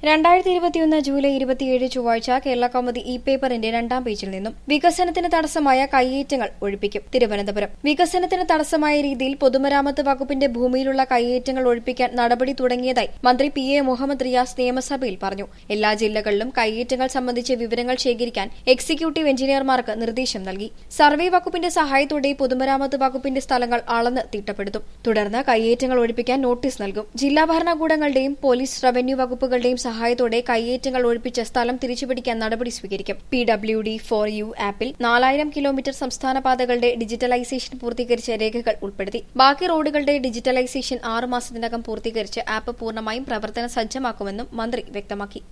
രണ്ടായിരത്തി ഇരുപത്തിയൊന്ന് ജൂലൈ ഇരുപത്തിയേഴ് ചൊവ്വാഴ്ച കേരള കൗമുദി ഇ പേപ്പറിന്റെ രണ്ടാം പേജിൽ നിന്നും വികസനത്തിന് തടസ്സമായ കയ്യേറ്റങ്ങൾ ഒഴിപ്പിക്കും തിരുവനന്തപുരം വികസനത്തിന് തടസ്സമായ രീതിയിൽ പൊതുമരാമത്ത് വകുപ്പിന്റെ ഭൂമിയിലുള്ള കയ്യേറ്റങ്ങൾ ഒഴിപ്പിക്കാൻ നടപടി തുടങ്ങിയതായി മന്ത്രി പി എ മുഹമ്മദ് റിയാസ് നിയമസഭയിൽ പറഞ്ഞു എല്ലാ ജില്ലകളിലും കയ്യേറ്റങ്ങൾ സംബന്ധിച്ച് വിവരങ്ങൾ ശേഖരിക്കാൻ എക്സിക്യൂട്ടീവ് എഞ്ചിനീയർമാർക്ക് നിർദ്ദേശം നൽകി സർവേ വകുപ്പിന്റെ സഹായത്തോടെ പൊതുമരാമത്ത് വകുപ്പിന്റെ സ്ഥലങ്ങൾ അളന്ന് തിട്ടപ്പെടുത്തും തുടർന്ന് കയ്യേറ്റങ്ങൾ ഒഴിപ്പിക്കാൻ നോട്ടീസ് നൽകും ജില്ലാ ഭരണകൂടങ്ങളുടെയും പോലീസ് റവന്യൂ വകുപ്പുകളുടെയും സഹായത്തോടെ കയ്യേറ്റങ്ങൾ ഒഴിപ്പിച്ച സ്ഥലം തിരിച്ചുപിടിക്കാൻ നടപടി സ്വീകരിക്കും P W D for you ആപ്പിൽ നാലായിരം കിലോമീറ്റർ സംസ്ഥാന പാതകളുടെ ഡിജിറ്റലൈസേഷൻ പൂർത്തീകരിച്ച രേഖകൾ ഉൾപ്പെടുത്തി ബാക്കി റോഡുകളുടെ ഡിജിറ്റലൈസേഷൻ ആറ് മാസത്തിനകം പൂർത്തീകരിച്ച് ആപ്പ് പൂർണ്ണമായും പ്രവർത്തന സജ്ജമാക്കുമെന്നും മന്ത്രി വ്യക്തമാക്കി